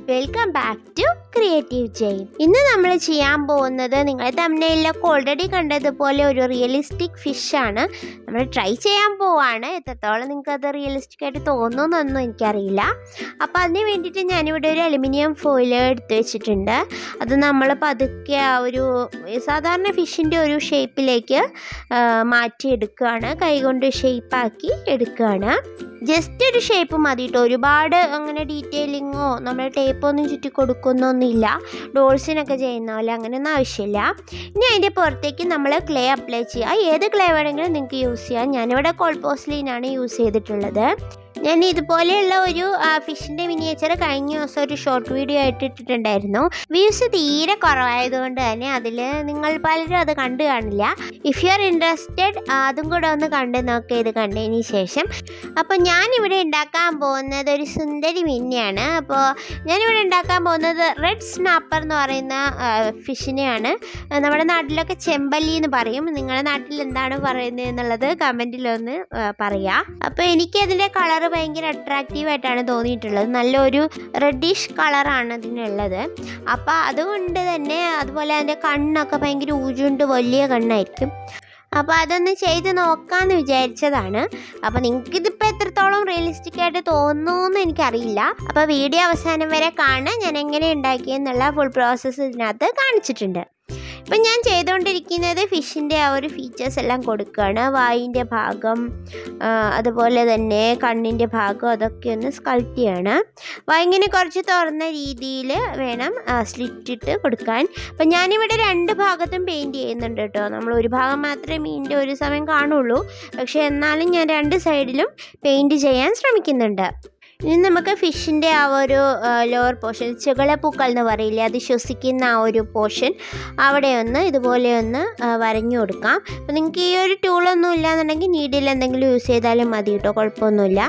Welcome back to Creative Jain ഇന്ന് നമ്മൾ ചെയ്യാൻ പോകുന്നത് നിങ്ങൾ തമിഴ്നയിലൊക്കെ ഓൾറെഡി കണ്ടതുപോലെ ഒരു റിയലിസ്റ്റിക് ഫിഷാണ് നമ്മൾ ട്രൈ ചെയ്യാൻ പോവാണ് എത്രത്തോളം നിങ്ങൾക്ക് അത് റിയലിസ്റ്റിക് ആയിട്ട് തോന്നുന്നൊന്നും എനിക്കറിയില്ല അപ്പോൾ അതിന് വേണ്ടിയിട്ട് ഞാനിവിടെ ഒരു അലുമിനിയം ഫോയിൽ എടുത്ത് വെച്ചിട്ടുണ്ട് അത് നമ്മൾ പതുക്കെ ആ ഒരു സാധാരണ ഫിഷിൻ്റെ ഒരു ഷേപ്പിലേക്ക് മാറ്റിയെടുക്കുകയാണ് കൈകൊണ്ട് ഷേപ്പാക്കി എടുക്കുകയാണ് ജസ്റ്റ് ഒരു ഷേപ്പ് മതി കേട്ടോ ഒരുപാട് അങ്ങനെ ഡീറ്റെയിലിങ്ങോ നമ്മൾ ടേപ്പൊന്നും ചുറ്റി കൊടുക്കുന്നൊന്നുമില്ല ഡോൾസിനൊക്കെ ചെയ്യുന്ന പോലെ അങ്ങനെയൊന്നും ആവശ്യമില്ല ഇനി അതിൻ്റെ പുറത്തേക്ക് നമ്മൾ ക്ലേ അപ്ലൈ ചെയ്യുക ഏത് ക്ലേ വേണമെങ്കിലും നിങ്ങൾക്ക് യൂസ് ചെയ്യാം ഞാനിവിടെ കോൾപോസ്ലീനാണ് യൂസ് ചെയ്തിട്ടുള്ളത് ഞാൻ ഇതുപോലെയുള്ള ഒരു ഫിഷിൻ്റെ മിനിയേച്ചർ കഴിഞ്ഞ ദിവസം ഒരു ഷോർട്ട് വീഡിയോ ആയിട്ട് ഇട്ടിട്ടുണ്ടായിരുന്നു വ്യൂസ് തീരെ കുറവായതുകൊണ്ട് തന്നെ അതിൽ നിങ്ങൾ പലരും അത് കണ്ടു കാണില്ല ഇഫ് യു ആർ ഇൻട്രസ്റ്റഡ് അതും കൂടെ ഒന്ന് കണ്ട് നോക്കുക ഇത് കണ്ടതിന് ശേഷം അപ്പോൾ ഞാനിവിടെ ഉണ്ടാക്കാൻ പോകുന്നത് ഒരു സുന്ദരി മിന്നിയാണ് അപ്പോൾ ഞാനിവിടെ ഉണ്ടാക്കാൻ പോകുന്നത് റെഡ് സ്നാപ്പർ എന്ന് പറയുന്ന ഫിഷിനെയാണ് നമ്മുടെ നാട്ടിലൊക്കെ ചെമ്പല്ലി എന്ന് പറയും നിങ്ങളുടെ നാട്ടിൽ എന്താണ് പറയുന്നത് എന്നുള്ളത് കമൻറ്റിലൊന്ന് പറയാം അപ്പോൾ എനിക്ക് അതിൻ്റെ കളർ ഭയങ്കര അട്രാക്റ്റീവ് ആയിട്ടാണ് തോന്നിയിട്ടുള്ളത് നല്ലൊരു റെഡിഷ് കളറാണ് അതിനുള്ളത് അപ്പോൾ അതുകൊണ്ട് തന്നെ അതുപോലെ അതിൻ്റെ കണ്ണൊക്കെ ഭയങ്കര ഊജുണ്ട് വലിയ കണ്ണായിരിക്കും അപ്പോൾ അതൊന്ന് ചെയ്ത് നോക്കാമെന്ന് വിചാരിച്ചതാണ് അപ്പോൾ നിങ്ങൾക്ക് ഇതിപ്പോൾ എത്രത്തോളം റിയലിസ്റ്റിക് ആയിട്ട് തോന്നുന്നു എനിക്കറിയില്ല അപ്പോൾ വീഡിയോ അവസാനം വരെ കാണാൻ ഞാൻ എങ്ങനെ ഉണ്ടാക്കിയെന്നുള്ള ഫുൾ പ്രോസസ്സ് ഇതിനകത്ത് കാണിച്ചിട്ടുണ്ട് ഇപ്പം ഞാൻ ചെയ്തുകൊണ്ടിരിക്കുന്നത് ഫിഷിൻ്റെ ആ ഒരു ഫീച്ചേഴ്സ് എല്ലാം കൊടുക്കുകയാണ് വായിൻ്റെ ഭാഗം അതുപോലെ തന്നെ കണ്ണിൻ്റെ ഭാഗം അതൊക്കെ ഒന്ന് സ്കൾട്ട് ചെയ്യാണ് വായിങ്ങനെ കുറച്ച് തുറന്ന രീതിയിൽ വേണം സ്ലിറ്റ് ഇട്ട് കൊടുക്കാൻ അപ്പം ഞാനിവിടെ രണ്ട് ഭാഗത്തും പെയിൻറ്റ് ചെയ്യുന്നുണ്ട് കേട്ടോ നമ്മൾ ഒരു ഭാഗം മാത്രമേ മീനിൻ്റെ ഒരു സമയം കാണുള്ളൂ പക്ഷേ എന്നാലും ഞാൻ രണ്ട് സൈഡിലും പെയിൻറ്റ് ചെയ്യാൻ ശ്രമിക്കുന്നുണ്ട് ഇനി നമുക്ക് ഫിഷിൻ്റെ ആ ഒരു ലോവർ പോർഷൻ ചെകളപ്പൂക്കൾ എന്ന് പറയില്ലേ അത് ശ്വസിക്കുന്ന ആ ഒരു പോർഷൻ അവിടെ ഒന്ന് ഇതുപോലെ ഒന്ന് വരഞ്ഞു കൊടുക്കാം അപ്പോൾ നിങ്ങൾക്ക് ഈ ഒരു ടൂളൊന്നും ഇല്ലാന്നുണ്ടെങ്കിൽ നീഡിൽ എന്തെങ്കിലും യൂസ് ചെയ്താലും മതി കേട്ടോ കുഴപ്പമൊന്നുമില്ല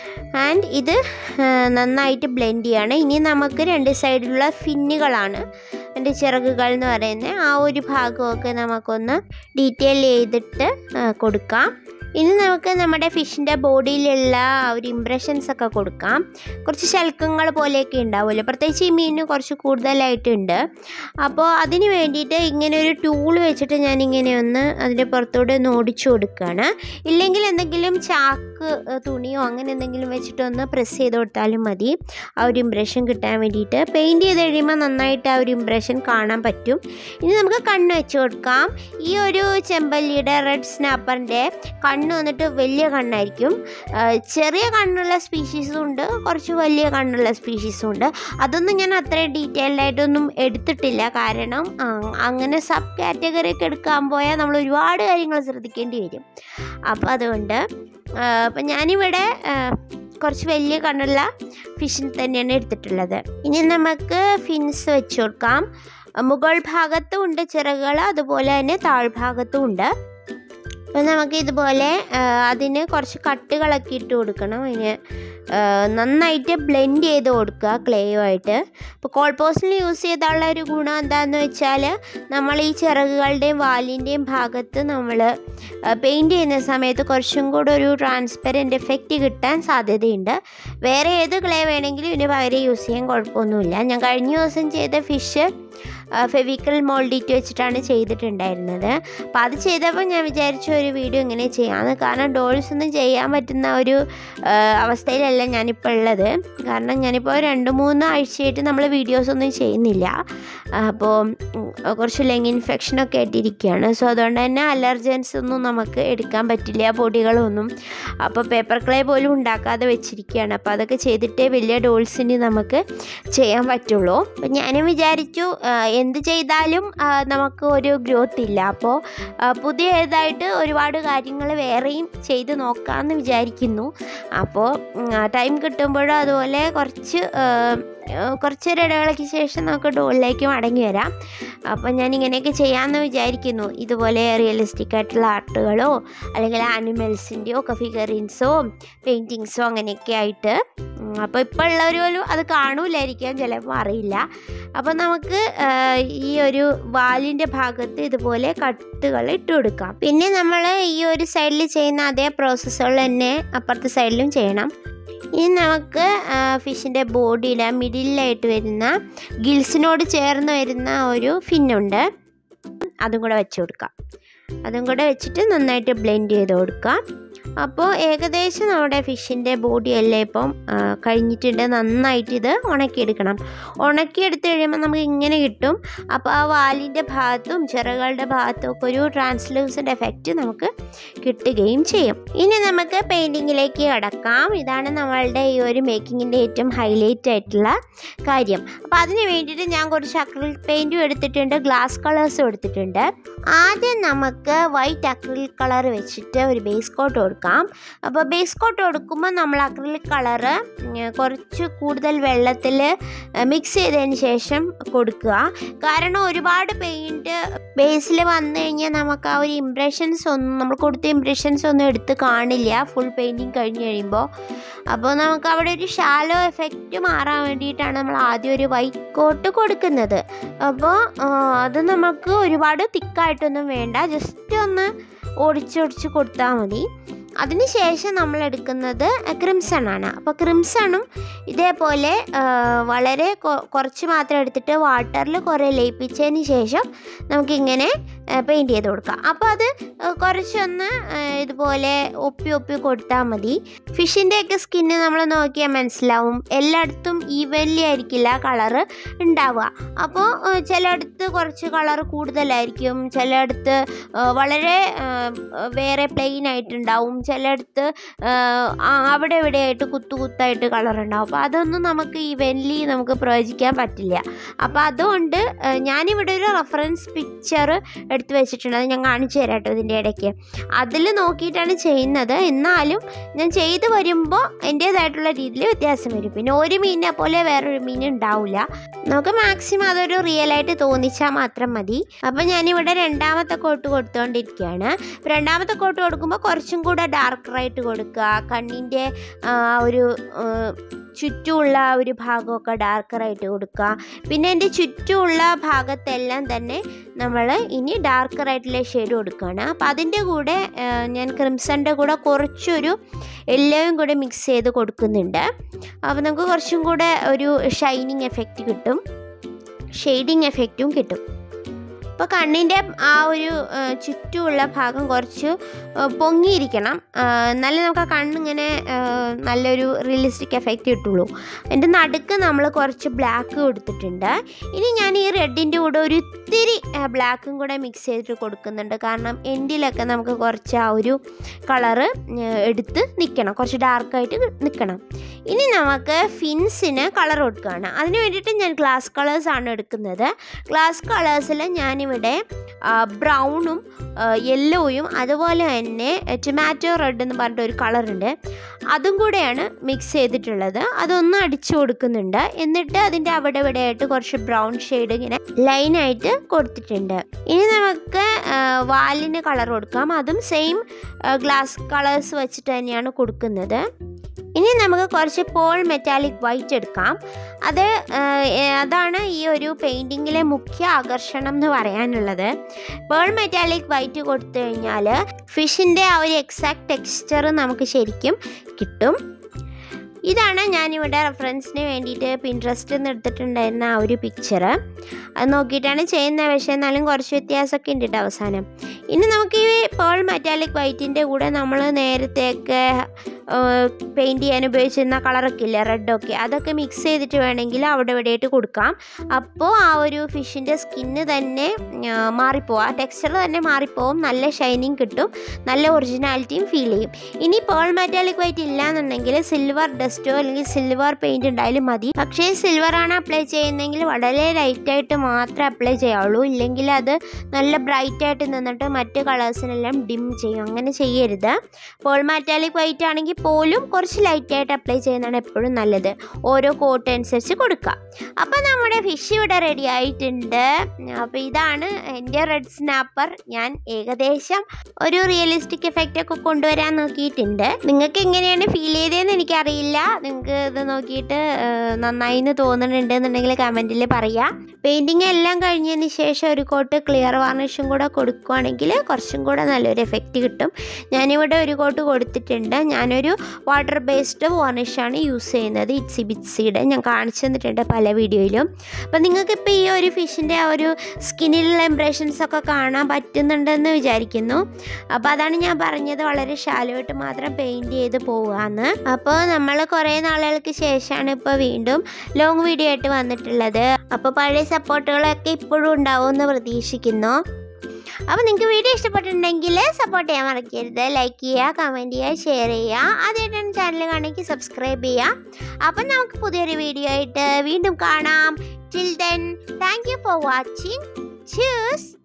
ആൻഡ് ഇത് നന്നായിട്ട് ബ്ലെൻഡ് ചെയ്യാണ് ഇനി നമുക്ക് രണ്ട് സൈഡിലുള്ള ഫിന്നുകളാണ് എൻ്റെ ചിറകുകൾ എന്ന് പറയുന്നത് ആ ഒരു ഭാഗമൊക്കെ നമുക്കൊന്ന് ഡീറ്റെയിൽ ചെയ്തിട്ട് കൊടുക്കാം ഇനി നമുക്ക് നമ്മുടെ ഫിഷിൻ്റെ ബോഡിയിലുള്ള ഒരു ഇമ്പ്രഷൻസ് ഒക്കെ കൊടുക്കാം കുറച്ച് ശൽക്കങ്ങൾ പോലെയൊക്കെ ഉണ്ടാവുമല്ലോ പ്രത്യേകിച്ച് ഈ മീനിന് കുറച്ച് കൂടുതലായിട്ടുണ്ട് അപ്പോൾ അതിന് വേണ്ടിയിട്ട് ഇങ്ങനെ ഒരു ടൂൾ വെച്ചിട്ട് ഞാൻ ഇങ്ങനെ ഒന്ന് അതിൻ്റെ പുറത്തോടെ ഒന്ന് ഓടിച്ചു കൊടുക്കുകയാണ് ഇല്ലെങ്കിൽ എന്തെങ്കിലും ചാക്ക് തുണിയോ അങ്ങനെ എന്തെങ്കിലും വെച്ചിട്ടൊന്ന് പ്രസ് ചെയ്ത് കൊടുത്താലും മതി ആ ഒരു ഇമ്പ്രഷൻ കിട്ടാൻ വേണ്ടിയിട്ട് പെയിൻറ്റ് ചെയ്ത് കഴിയുമ്പോൾ നന്നായിട്ട് ആ ഒരു ഇമ്പ്രഷൻ കാണാൻ പറ്റും ഇനി നമുക്ക് കണ്ണ് വെച്ച് കൊടുക്കാം ഈ ഒരു ചെമ്പല്ലിയുടെ റെഡ് സ്നാപ്പറിൻ്റെ കണ്ണ് വന്നിട്ട് വലിയ കണ്ണായിരിക്കും ചെറിയ കണ്ണുള്ള സ്പീഷീസും ഉണ്ട് കുറച്ച് വലിയ കണ്ണുള്ള സ്പീഷീസും ഉണ്ട് അതൊന്നും ഞാൻ അത്രയും ഡീറ്റെയിൽഡ് ആയിട്ടൊന്നും എടുത്തിട്ടില്ല കാരണം അങ്ങനെ സബ് കാറ്റഗറി ഒക്കെ എടുക്കാൻ പോയാൽ നമ്മൾ ഒരുപാട് കാര്യങ്ങൾ ശ്രദ്ധിക്കേണ്ടി വരും അപ്പോൾ അതുകൊണ്ട് അപ്പം ഞാനിവിടെ കുറച്ച് വലിയ കണ്ണുള്ള ഫിഷിന് തന്നെയാണ് എടുത്തിട്ടുള്ളത് ഇനി നമുക്ക് ഫിൻസ് വെച്ച് കൊടുക്കാം മുകൾ ഭാഗത്തും ഉണ്ട് ചിറകുകൾ അതുപോലെ തന്നെ താഴ്ഭാഗത്തും ഉണ്ട് അപ്പോൾ നമുക്ക് ഇതുപോലെ അതിന് കുറച്ച് കട്ടുകളൊക്കെ ഇട്ട് കൊടുക്കണം അതിന് നന്നായിട്ട് ബ്ലെൻഡ് ചെയ്ത് കൊടുക്കുക ക്ലേയുമായിട്ട് ഇപ്പോൾ കോൾപോസ്റ്റിൽ യൂസ് ചെയ്തുള്ള ഒരു ഗുണം എന്താണെന്ന് വെച്ചാൽ നമ്മൾ ഈ ചിറകുകളുടെയും വാലിൻ്റെയും ഭാഗത്ത് നമ്മൾ പെയിൻറ്റ് ചെയ്യുന്ന സമയത്ത് കുറച്ചും കൂടെ ഒരു ട്രാൻസ്പെറൻറ്റ് എഫക്റ്റ് കിട്ടാൻ സാധ്യതയുണ്ട് വേറെ ഏത് ക്ലേ വേണമെങ്കിലും ഇതിന് പകരം യൂസ് ചെയ്യാൻ കുഴപ്പമൊന്നുമില്ല ഞാൻ കഴിഞ്ഞ ദിവസം ചെയ്ത ഫിഷ് ഫെവിക്കൽ മോൾഡിറ്റ് വെച്ചിട്ടാണ് ചെയ്തിട്ടുണ്ടായിരുന്നത് അപ്പോൾ അത് ചെയ്തപ്പോൾ ഞാൻ വിചാരിച്ചു ഒരു വീഡിയോ ഇങ്ങനെ ചെയ്യാമെന്ന് കാരണം ഡോൾസ് ഒന്നും ചെയ്യാൻ പറ്റുന്ന ഒരു അവസ്ഥയിലല്ല ഞാനിപ്പോൾ ഉള്ളത് കാരണം ഞാനിപ്പോൾ രണ്ട് മൂന്ന് ആഴ്ചയായിട്ട് നമ്മൾ വീഡിയോസ് ഒന്നും ചെയ്യുന്നില്ല അപ്പോൾ കുറച്ച് ലെങ് ഇൻഫെക്ഷനൊക്കെ ആയിട്ടിരിക്കുകയാണ് സോ അതുകൊണ്ട് തന്നെ അലർജൻസ് ഒന്നും നമുക്ക് എടുക്കാൻ പറ്റില്ല പൊടികളൊന്നും അപ്പോൾ പേപ്പർ ക്ലേ പോലും ഉണ്ടാക്കാതെ വെച്ചിരിക്കുകയാണ് അപ്പോൾ അതൊക്കെ ചെയ്തിട്ടേ വലിയ ഡോൾസിന് നമുക്ക് ചെയ്യാൻ പറ്റുള്ളൂ അപ്പോൾ ഞാനും വിചാരിച്ചു എന്ത് ചെയ്താലും നമുക്ക് ഒരു ഗ്രോത്ത് ഇല്ല അപ്പോൾ പുതിയതായിട്ട് ഒരുപാട് കാര്യങ്ങൾ വേറെയും ചെയ്ത് നോക്കാമെന്ന് വിചാരിക്കുന്നു അപ്പോൾ ടൈം കിട്ടുമ്പോഴും അതുപോലെ കുറച്ച് കുറച്ചൊരു ഇടവേളയ്ക്ക് ശേഷം നമുക്ക് ഡോളിലേക്ക് മടങ്ങി വരാം അപ്പോൾ ഞാൻ ഇങ്ങനെയൊക്കെ ചെയ്യാമെന്ന് വിചാരിക്കുന്നു ഇതുപോലെ റിയലിസ്റ്റിക് ആയിട്ടുള്ള ആർട്ടുകളോ അല്ലെങ്കിൽ ആനിമൽസിൻ്റെയോ ഒക്കെ ഫിഗറിൻസോ പെയിൻറ്റിങ്സോ അങ്ങനെയൊക്കെ ആയിട്ട് അപ്പോൾ ഇപ്പോൾ ഉള്ളവർ പോലും അത് കാണൂലായിരിക്കാം ചിലപ്പോൾ അറിയില്ല അപ്പോൾ നമുക്ക് ഈ ഒരു വാലിൻ്റെ ഭാഗത്ത് ഇതുപോലെ കട്ടുകൾ ഇട്ട് കൊടുക്കാം പിന്നെ നമ്മൾ ഈ ഒരു സൈഡിൽ ചെയ്യുന്ന അതേ പ്രോസസ്സുകൾ തന്നെ അപ്പുറത്തെ സൈഡിലും ചെയ്യണം ഇനി നമുക്ക് ഫിഷിൻ്റെ ബോഡിയിൽ മിഡിലായിട്ട് വരുന്ന ഗിൽസിനോട് ചേർന്ന് വരുന്ന ഒരു ഫിന്നുണ്ട് അതും കൂടെ വെച്ച് കൊടുക്കാം അതും കൂടെ വെച്ചിട്ട് നന്നായിട്ട് ബ്ലെൻഡ് ചെയ്ത് കൊടുക്കാം അപ്പോൾ ഏകദേശം നമ്മുടെ ഫിഷിൻ്റെ ബോഡി എല്ലാം ഇപ്പം ആ, കഴിഞ്ഞിട്ടുണ്ട് നന്നായിട്ട് ഇത് ഉണക്കിയെടുക്കണം ഉണക്കിയെടുത്ത് കഴിയുമ്പോൾ നമുക്ക് ഇങ്ങനെ കിട്ടും അപ്പോൾ ആ വാലിൻ്റെ ഭാഗത്തും ചിറകളുടെ ഭാഗത്തും ഒക്കെ ഒരു ട്രാൻസ്ലൂസൻ്റ് എഫക്റ്റ് നമുക്ക് കിട്ടുകയും ചെയ്യും ഇനി നമുക്ക് പെയിൻറ്റിങ്ങിലേക്ക് കടക്കാം ഇതാണ് നമ്മളുടെ ഈ ഒരു മേക്കിങ്ങിൻ്റെ ഏറ്റവും ഹൈലൈറ്റ് ആയിട്ടുള്ള കാര്യം അപ്പോൾ അതിന് വേണ്ടിയിട്ട് ഞാൻ കുറച്ച് അക്രിലിക് പെയിൻറ്റും എടുത്തിട്ടുണ്ട് ഗ്ലാസ് കളേഴ്സും എടുത്തിട്ടുണ്ട് ആദ്യം നമുക്ക് വൈറ്റ് അക്രിലിക് കളർ വെച്ചിട്ട് ഒരു ബേസ് കോട്ട് കൊടുക്കാം അപ്പോൾ ബേസ് കോട്ട് കൊടുക്കുമ്പോൾ നമ്മൾ അക്രിലിക് കളറ് കുറച്ച് കൂടുതൽ വെള്ളത്തിൽ മിക്സ് ചെയ്തതിന് ശേഷം കൊടുക്കുക കാരണം ഒരുപാട് പെയിൻറ്റ് ബേസിൽ വന്നു കഴിഞ്ഞാൽ നമുക്ക് ആ ഒരു ഇംപ്രഷൻസ് ഒന്നും നമ്മൾ കൊടുത്ത ഇംപ്രഷൻസ് ഒന്നും എടുത്ത് കാണില്ല ഫുൾ പെയിൻറ്റിങ് കഴിഞ്ഞ് കഴിയുമ്പോൾ അപ്പോൾ നമുക്ക് അവിടെ ഒരു ഷാലോ എഫക്റ്റ് മാറാൻ വേണ്ടിയിട്ടാണ് നമ്മൾ ആദ്യം ഒരു വൈറ്റ് കോട്ട് കൊടുക്കുന്നത് അപ്പോൾ അത് നമുക്ക് ഒരുപാട് തിക്കായിട്ടൊന്നും വേണ്ട ജസ്റ്റ് ഒന്ന് ഓടിച്ചൊടിച്ച് കൊടുത്താൽ മതി അതിനുശേഷം നമ്മൾ എടുക്കുന്നത് ക്രിംസൺ ആണ് അപ്പോൾ ക്രിംസണും ഇതേപോലെ ആ, വളരെ കൊ- കുറച്ച് മാത്രം എടുത്തിട്ട് വാട്ടറിൽ കുറേ ലയിപ്പിച്ചതിന് ശേഷം നമുക്കിങ്ങനെ പെയിൻറ്റ് ചെയ്ത് കൊടുക്കാം അപ്പോൾ അത് ആ, കുറച്ചൊന്ന് ആ, ഇതുപോലെ ഒപ്പി ഒപ്പി കൊടുത്താൽ മതി ഫിഷിൻ്റെയൊക്കെ സ്കിന്ന് നമ്മൾ നോക്കിയാൽ മനസ്സിലാവും എല്ലായിടത്തും ഈവൻലി ആയിരിക്കില്ല കളറ് ഉണ്ടാവുക അപ്പോൾ ആ, ചിലയിടത്ത് കുറച്ച് കളർ കൂടുതലായിരിക്കും ചിലയിടത്ത് ആ, വളരെ ആ, വേറെ പ്ലെയിൻ ആയിട്ടുണ്ടാവും ചിലയിടത്ത് ആ, ആ, അവിടെ ഇവിടെ ആയിട്ട് കുത്തു കുത്തായിട്ട് കളർ ഉണ്ടാവും അപ്പോൾ അതൊന്നും നമുക്ക് ഈവൻലി നമുക്ക് പ്രവചിക്കാൻ പറ്റില്ല അപ്പോൾ അതുകൊണ്ട് ആ, ഞാനിവിടെ ഒരു റെഫറൻസ് പിക്ചർ എടുത്ത് വെച്ചിട്ടുണ്ട് അത് ഞാൻ കാണിച്ചു തരാം കേട്ടോ ഇതിൻ്റെ ഇടയ്ക്ക് അതിൽ നോക്കിയിട്ടാണ് ചെയ്യുന്നത് എന്നാലും ഞാൻ ചെയ്ത് വരുമ്പോൾ എൻ്റേതായിട്ടുള്ള രീതിയിൽ വ്യത്യാസം വരും പിന്നെ ഒരു മീനിനെ പോലെ വേറൊരു മീൻ ഉണ്ടാവില്ല നമുക്ക് മാക്സിമം അതൊരു റിയൽ ആയിട്ട് തോന്നിച്ചാൽ മാത്രം മതി അപ്പം ഞാനിവിടെ രണ്ടാമത്തെ കോട്ട് കൊടുത്തുകൊണ്ടിരിക്കുകയാണ് അപ്പോൾ രണ്ടാമത്തെ കോട്ട് കൊടുക്കുമ്പോൾ കുറച്ചും കൂടെ ഡാർക്കറായിട്ട് കൊടുക്കുക കണ്ണിൻ്റെ ആ ഒരു ആ, ചുറ്റുമുള്ള ആ ഒരു ഭാഗമൊക്കെ ഡാർക്കറായിട്ട് കൊടുക്കുക പിന്നെ എൻ്റെ ചുറ്റുമുള്ള ഭാഗത്തെല്ലാം തന്നെ നമ്മൾ ഇനി ഡാർക്കറായിട്ടുള്ള ഷെയ്ഡ് കൊടുക്കുകയാണ് അപ്പോൾ അതിൻ്റെ കൂടെ ആ, ഞാൻ ക്രിംസണിൻ്റെ കൂടെ കുറച്ചൊരു എല്ലയും കൂടെ മിക്സ് ചെയ്ത് കൊടുക്കുന്നുണ്ട് അപ്പോൾ നമുക്ക് കുറച്ചും കൂടെ ഒരു ഷൈനിങ് എഫക്റ്റ് കിട്ടും ഷെയ്ഡിങ് എഫക്റ്റും കിട്ടും അപ്പോൾ കണ്ണിൻ്റെ ആ ഒരു ആ, ചുറ്റുമുള്ള ഭാഗം കുറച്ച് ആ, പൊങ്ങിയിരിക്കണം ആ, എന്നാലേ നമുക്ക് ആ കണ്ണിങ്ങനെ ആ, നല്ലൊരു റിയലിസ്റ്റിക് എഫക്റ്റ് കിട്ടുള്ളൂ എൻ്റെ നടുക്ക് നമ്മൾ കുറച്ച് ബ്ലാക്ക് കൊടുത്തിട്ടുണ്ട് ഇനി ഞാൻ ഈ റെഡിൻ്റെ കൂടെ ഒരു ഇത്തിരി ബ്ലാക്കും കൂടെ മിക്സ് ചെയ്തിട്ട് കൊടുക്കുന്നുണ്ട് കാരണം എൻഡിലൊക്കെ നമുക്ക് കുറച്ച് ആ ഒരു കളറ് എടുത്ത് നിൽക്കണം കുറച്ച് ഡാർക്കായിട്ട് നിൽക്കണം ഇനി നമുക്ക് ഫിൻസിന് കളർ കൊടുക്കുകയാണ് അതിന് വേണ്ടിയിട്ട് ഞാൻ ഗ്ലാസ് കളേഴ്സാണ് എടുക്കുന്നത് ഗ്ലാസ് കളേഴ്സിൽ ഞാനിവിടെ ബ്രൗണും യെല്ലോയും അതുപോലെ തന്നെ ടൊമാറ്റോ റെഡ് എന്ന് പറഞ്ഞിട്ട് ഒരു കളറുണ്ട് അതും കൂടെയാണ് മിക്സ് ചെയ്തിട്ടുള്ളത് അതൊന്ന് അടിച്ചു കൊടുക്കുന്നുണ്ട് എന്നിട്ട് അതിൻ്റെ അവിടെ ഇവിടെ ആയിട്ട് കുറച്ച് ബ്രൗൺ ഷെയ്ഡ് ഇങ്ങനെ ലൈനായിട്ട് കൊടുത്തിട്ടുണ്ട് ഇനി നമുക്ക് ആ, വാലിന് കളർ കൊടുക്കാം അതും സെയിം ഗ്ലാസ് കളേഴ്സ് വെച്ചിട്ട് തന്നെയാണ് കൊടുക്കുന്നത് ഇനി നമുക്ക് കുറച്ച് പോൾ മെറ്റാലിക് വൈറ്റ് എടുക്കാം അത് ആ, ഏ, അതാണ് ഈ ഒരു പെയിൻറ്റിങ്ങിലെ മുഖ്യ ആകർഷണം എന്ന് പറയാനുള്ളത് പേൾ മെറ്റാലിക് വൈറ്റ് കൊടുത്തു കഴിഞ്ഞാൽ ഫിഷിൻ്റെ ആ ഒരു എക്സാക്ട് ടെക്സ്ചർ നമുക്ക് ശരിക്കും കിട്ടും ഇതാണ് ഞാനിവിടെ റെഫറൻസിന് വേണ്ടിയിട്ട് പിൻട്രസ്റ്റ് നിന്ന് എടുത്തിട്ടുണ്ടായിരുന്ന ആ ഒരു പിക്ചർ അത് നോക്കിയിട്ടാണ് ചെയ്യുന്നത് പക്ഷേ എന്നാലും കുറച്ച് വ്യത്യാസമൊക്കെ ഉണ്ട് കേട്ടോ അവസാനം ഇനി നമുക്ക് ഈ പേൾ മെറ്റാലിക് വൈറ്റിൻ്റെ കൂടെ നമ്മൾ നേരത്തെയൊക്കെ പെയിൻറ്റ് ചെയ്യാൻ ഉപയോഗിച്ചിരുന്ന കളറൊക്കെ ഇല്ലേ റെഡൊക്കെ അതൊക്കെ മിക്സ് ചെയ്തിട്ട് വേണമെങ്കിൽ അവിടെ ഇവിടെയായിട്ട് കൊടുക്കാം അപ്പോൾ ആ ഒരു ഫിഷിൻ്റെ സ്കിന്ന് തന്നെ ആ, മാറിപ്പോവും ആ ടെക്സ്ചർ തന്നെ മാറിപ്പോവും നല്ല ഷൈനിങ് കിട്ടും നല്ല ഒറിജിനാലിറ്റിയും ഫീൽ ചെയ്യും ഇനി പേൾ മെറ്റാലിക് വൈറ്റ് ഇല്ലാന്നുണ്ടെങ്കിൽ സിൽവർ ഡസ്റ്റോ അല്ലെങ്കിൽ സിൽവർ പെയിൻറ് ഉണ്ടായാലും മതി പക്ഷേ സിൽവറാണ് അപ്ലൈ ചെയ്യുന്നതെങ്കിൽ വളരെ ലൈറ്റായിട്ട് മാത്രമേ അപ്ലൈ ചെയ്യാവുള്ളൂ ഇല്ലെങ്കിൽ അത് നല്ല ബ്രൈറ്റ് ആയിട്ട് നിന്നിട്ട് മറ്റ് കളേഴ്സിനെല്ലാം ഡിം ചെയ്യും അങ്ങനെ ചെയ്യരുത് പോൾ മെറ്റാലിക് വൈറ്റ് ആണെങ്കിൽ പോലും കുറച്ച് ലൈറ്റായിട്ട് അപ്ലൈ ചെയ്യുന്നതാണ് എപ്പോഴും നല്ലത് ഓരോ കോട്ട് അനുസരിച്ച് കൊടുക്കുക അപ്പോൾ നമ്മുടെ ഫിഷ് ഇവിടെ റെഡി ആയിട്ടുണ്ട് അപ്പോൾ ഇതാണ് എൻ്റെ റെഡ് സ്നാപ്പർ ഞാൻ ഏകദേശം ഒരു റിയലിസ്റ്റിക് എഫക്റ്റ് ഒക്കെ കൊണ്ടുവരാൻ നോക്കിയിട്ടുണ്ട് നിങ്ങൾക്ക് എങ്ങനെയാണ് ഫീൽ ചെയ്തതെന്ന് എനിക്കറിയില്ല നിങ്ങൾക്ക് ഇത് നോക്കിയിട്ട് ആ, നന്നായി എന്ന് തോന്നുന്നുണ്ട് എന്നുണ്ടെങ്കിൽ കമൻറ്റിൽ പറയാം പെയിൻറ്റിങ് എല്ലാം കഴിഞ്ഞതിന് ശേഷം ഒരു കോട്ട് ക്ലിയർ വാർണിഷും കൂടെ കൊടുക്കുകയാണെങ്കിൽ കുറച്ചും കൂടെ നല്ലൊരു എഫക്റ്റ് കിട്ടും ഞാനിവിടെ ഒരു കോട്ട് കൊടുത്തിട്ടുണ്ട് ഞാനൊരു വാട്ടർ ബേസ്ഡ് വാർണിഷാണ് യൂസ് ചെയ്യുന്നത് ഇറ്റ്സി ബിറ്റ്സിയുടെ ഞാൻ കാണിച്ചു തന്നിട്ടുണ്ട് പല വീഡിയോയിലും അപ്പം നിങ്ങൾക്ക് ഇപ്പോൾ ഈ ഒരു ഫിഷിൻ്റെ ആ ഒരു സ്കിന്നിലുള്ള ഇംപ്രഷൻസ് ഒക്കെ കാണാൻ പറ്റുന്നുണ്ടെന്ന് വിചാരിക്കുന്നു അപ്പോൾ അതാണ് ഞാൻ പറഞ്ഞത് വളരെ ഷാലോയിട്ട് മാത്രം പെയിൻറ് ചെയ്ത് പോവുകയെന്ന് അപ്പോൾ നമ്മൾ കുറേ നാളുകൾക്ക് ശേഷമാണ് ഇപ്പോൾ വീണ്ടും ലോങ് വീഡിയോ ആയിട്ട് വന്നിട്ടുള്ളത് അപ്പോൾ പഴയ സപ്പോർട്ടുകളൊക്കെ ഇപ്പോഴും ഉണ്ടാവുമെന്ന് പ്രതീക്ഷിക്കുന്നു അപ്പോൾ നിങ്ങൾക്ക് വീഡിയോ ഇഷ്ടപ്പെട്ടിട്ടുണ്ടെങ്കിൽ സപ്പോർട്ട് ചെയ്യാൻ മറക്കരുത് ലൈക്ക് ചെയ്യുക കമൻറ്റ് ചെയ്യുക ഷെയർ ചെയ്യുക ആദ്യമായിട്ടാണ് ചാനൽ കാണുമെങ്കിൽ സബ്സ്ക്രൈബ് ചെയ്യുക അപ്പം നമുക്ക് പുതിയൊരു വീഡിയോ ആയിട്ട് വീണ്ടും കാണാം till then thank you for watching Cheers!